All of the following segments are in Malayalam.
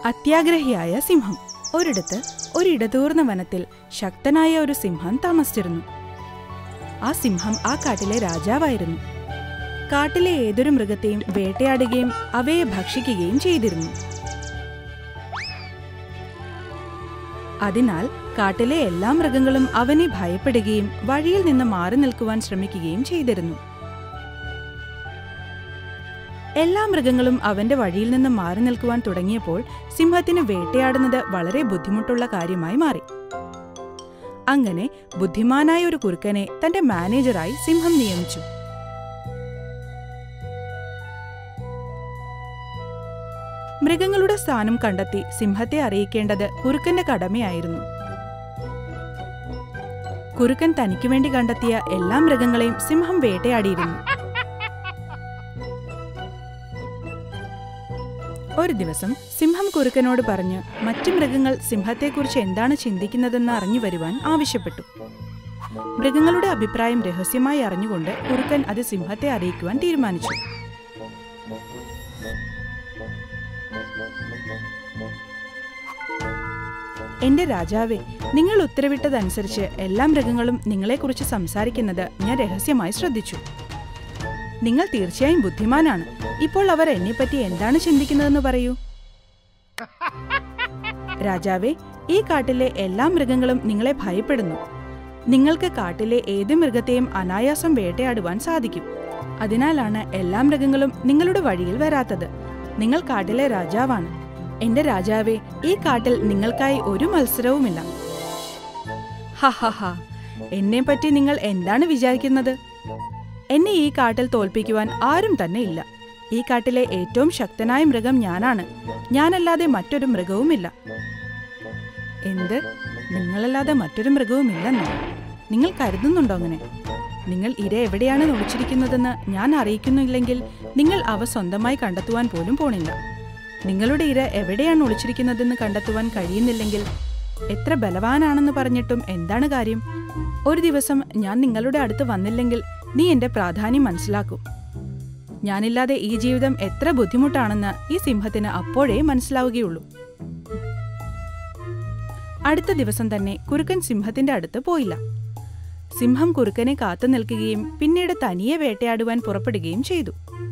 അത്യാഗ്രഹിയായ സിംഹം ഒരിടത്ത് ഒരിടതൂർന്ന വനത്തിൽ ശക്തനായ ഒരു സിംഹം താമസിച്ചിരുന്നു ആ സിംഹം ആ കാട്ടിലെ രാജാവായിരുന്നു കാട്ടിലെ ഏതൊരു മൃഗത്തെയും വേട്ടയാടുകയും അവയെ ഭക്ഷിക്കുകയും ചെയ്തിരുന്നു അതിനാൽ കാട്ടിലെ എല്ലാ മൃഗങ്ങളും അവനെ ഭയപ്പെടുകയും വഴിയിൽ നിന്ന് മാറി നിൽക്കുവാൻ ശ്രമിക്കുകയും ചെയ്തിരുന്നു എല്ലാ മൃഗങ്ങളും അവന്റെ വഴിയിൽ നിന്ന് മാറി നിൽക്കുവാൻ തുടങ്ങിയപ്പോൾ സിംഹത്തിന് വേട്ടയാടുന്നത് വളരെ ബുദ്ധിമുട്ടുള്ള കാര്യമായി മാറി അങ്ങനെ ബുദ്ധിമാനായ ഒരു കുറുക്കനെ തന്റെ മാനേജറായി സിംഹം നിയമിച്ചു മൃഗങ്ങളുടെ സ്ഥാനം കണ്ടെത്തി സിംഹത്തെ അറിയിക്കേണ്ടത് കുറുക്കന്റെ കടമയായിരുന്നു കുറുക്കൻ തനിക്ക് വേണ്ടി കണ്ടെത്തിയ എല്ലാ മൃഗങ്ങളെയും സിംഹം വേട്ടയാടിയിരുന്നു ഒരു ദിവസം സിംഹം കുറുക്കനോട് പറഞ്ഞ് മറ്റു മൃഗങ്ങൾ സിംഹത്തെക്കുറിച്ച് എന്താണ് ചിന്തിക്കുന്നതെന്ന് അറിഞ്ഞു വരുവാൻ ആവശ്യപ്പെട്ടു മൃഗങ്ങളുടെ അഭിപ്രായം രഹസ്യമായി അറിഞ്ഞുകൊണ്ട് കുറുക്കൻ അത് സിംഹത്തെ അറിയിക്കുവാൻ തീരുമാനിച്ചു എന്റെ രാജാവേ നിങ്ങൾ ഉത്തരവിട്ടതനുസരിച്ച് എല്ലാ മൃഗങ്ങളും നിങ്ങളെക്കുറിച്ച് സംസാരിക്കുന്നത് ഞാൻ രഹസ്യമായി ശ്രദ്ധിച്ചു നിങ്ങൾ തീർച്ചയായും ബുദ്ധിമാനാണ് ഇപ്പോൾ അവർ എന്നെപ്പറ്റി എന്താണ് ചിന്തിക്കുന്നതെന്ന് പറയൂ രാജാവേ ഈ കാട്ടിലെ എല്ലാ മൃഗങ്ങളും നിങ്ങളെ ഭയപ്പെടുന്നു നിങ്ങൾക്ക് കാട്ടിലെ ഏത് മൃഗത്തെയും അനായാസം വേട്ടയാടുവാൻ സാധിക്കും അതിനാലാണ് എല്ലാ മൃഗങ്ങളും നിങ്ങളുടെ വഴിയിൽ വരാത്തത് നിങ്ങൾ കാട്ടിലെ രാജാവാണ് എന്റെ രാജാവേ ഈ കാട്ടിൽ നിങ്ങൾക്കായി ഒരു മത്സരവുമില്ല ഹഹഹ എന്നെപ്പറ്റി നിങ്ങൾ എന്താണ് വിചാരിക്കുന്നത് എന്നെ ഈ കാട്ടിൽ തോൽപ്പിക്കുവാൻ ആരും തന്നെ ഇല്ല ഈ കാട്ടിലെ ഏറ്റവും ശക്തനായ മൃഗം ഞാനാണ് ഞാനല്ലാതെ മറ്റൊരു മൃഗവുമില്ല എന്ത് നിങ്ങളല്ലാതെ മറ്റൊരു മൃഗവുമില്ലെന്നോ നിങ്ങൾ കരുതുന്നുണ്ടോ അങ്ങനെ നിങ്ങൾ ഇര എവിടെയാണ് ഒളിച്ചിരിക്കുന്നതെന്ന് ഞാൻ അറിയിക്കുന്നില്ലെങ്കിൽ നിങ്ങൾ അവ സ്വന്തമായി കണ്ടെത്തുവാൻ പോലും പോണില്ല നിങ്ങളുടെ ഇര എവിടെയാണ് ഒളിച്ചിരിക്കുന്നതെന്ന് കണ്ടെത്തുവാൻ കഴിയുന്നില്ലെങ്കിൽ എത്ര ബലവാനാണെന്ന് പറഞ്ഞിട്ടും എന്താണ് കാര്യം ഒരു ദിവസം ഞാൻ നിങ്ങളുടെ അടുത്ത് വന്നില്ലെങ്കിൽ നീ എന്റെ പ്രാധാന്യം മനസ്സിലാക്കൂ ഞാനില്ലാതെ ഈ ജീവിതം എത്ര ബുദ്ധിമുട്ടാണെന്ന് ഈ സിംഹത്തിന് അപ്പോഴേ മനസ്സിലാവുകയുള്ളൂ അടുത്ത ദിവസം തന്നെ കുറുക്കൻ സിംഹത്തിന്റെ അടുത്ത് പോയില്ല സിംഹം കുറുക്കനെ കാത്തു നിൽക്കുകയും പിന്നീട് തനിയെ വേട്ടയാടുവാൻ പുറപ്പെടുകയും ചെയ്തു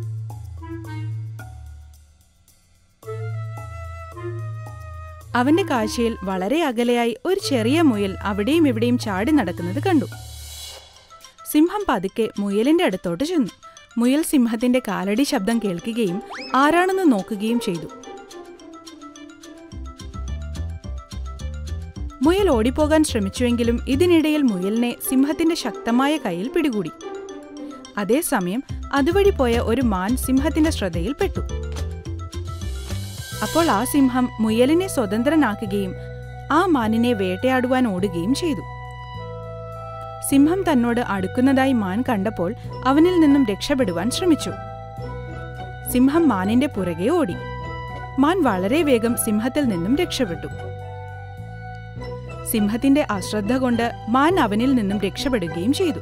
അവന്റെ കാഴ്ചയിൽ വളരെ അകലെയായി ഒരു ചെറിയ മുയൽ അവിടെയും ഇവിടെയും ചാടി നടക്കുന്നത് കണ്ടു സിംഹം പതുക്കെ മുയലിന്റെ അടുത്തോട്ട് ചെന്നു മുയൽ സിംഹത്തിന്റെ കാലടി ശബ്ദം കേൾക്കുകയും ആരാണെന്ന് നോക്കുകയും ചെയ്തു മുയൽ ഓടിപ്പോകാൻ ശ്രമിച്ചുവെങ്കിലും ഇതിനിടയിൽ മുയലിനെ സിംഹത്തിന്റെ ശക്തമായ കയ്യിൽ പിടികൂടി അതേസമയം അതുവഴി പോയ ഒരു മാൻ സിംഹത്തിന്റെ ശ്രദ്ധയിൽപ്പെട്ടു അപ്പോൾ ആ സിംഹം മുയലിനെ സ്വതന്ത്രനാക്കുകയും ആ മാനിനെ വേട്ടയാടുവാൻ ഓടുകയും ചെയ്തു സിംഹം തന്നോട് അടുക്കുന്നതായി മാൻ കണ്ടപ്പോൾ അവനിൽ നിന്നും രക്ഷപ്പെടുവാൻ ശ്രമിച്ചു സിംഹം മാനിന്റെ പുറകെ ഓടി മാൻ വളരെ വേഗം സിംഹത്തിൽ നിന്നും രക്ഷപ്പെട്ടു സിംഹത്തിന്റെ അശ്രദ്ധ കൊണ്ട് മാൻ അവനിൽ നിന്നും രക്ഷപ്പെടുകയും ചെയ്തു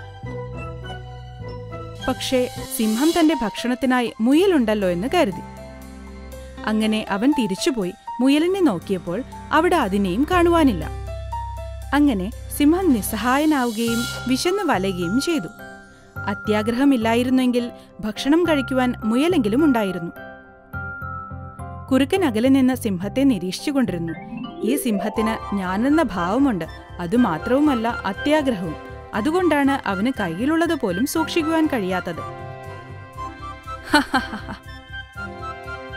പക്ഷേ സിംഹം തന്റെ ഭക്ഷണത്തിനായി മുയലുണ്ടല്ലോ എന്ന് കരുതി അങ്ങനെ അവൻ തിരിച്ചുപോയി മുയലിനെ നോക്കിയപ്പോൾ അവിടെ അതിനെയും കാണുവാനില്ല അങ്ങനെ സിംഹം നിസ്സഹായനാവുകയും വിശന്ന് വലയുകയും ചെയ്തു അത്യാഗ്രഹമില്ലായിരുന്നെങ്കിൽ ഭക്ഷണം കഴിക്കുവാൻ മുയലെങ്കിലും ഉണ്ടായിരുന്നു കുറുക്കൻ അകലെ നിന്ന് സിംഹത്തെ നിരീക്ഷിച്ചുകൊണ്ടിരുന്നു ഈ സിംഹത്തിന് ഞാനെന്ന ഭാവമുണ്ട് അതുമാത്രവുമല്ല അത്യാഗ്രഹവും അതുകൊണ്ടാണ് അവന് കയ്യിലുള്ളത് പോലും സൂക്ഷിക്കുവാൻ കഴിയാത്തത് ഹഹഹഹ.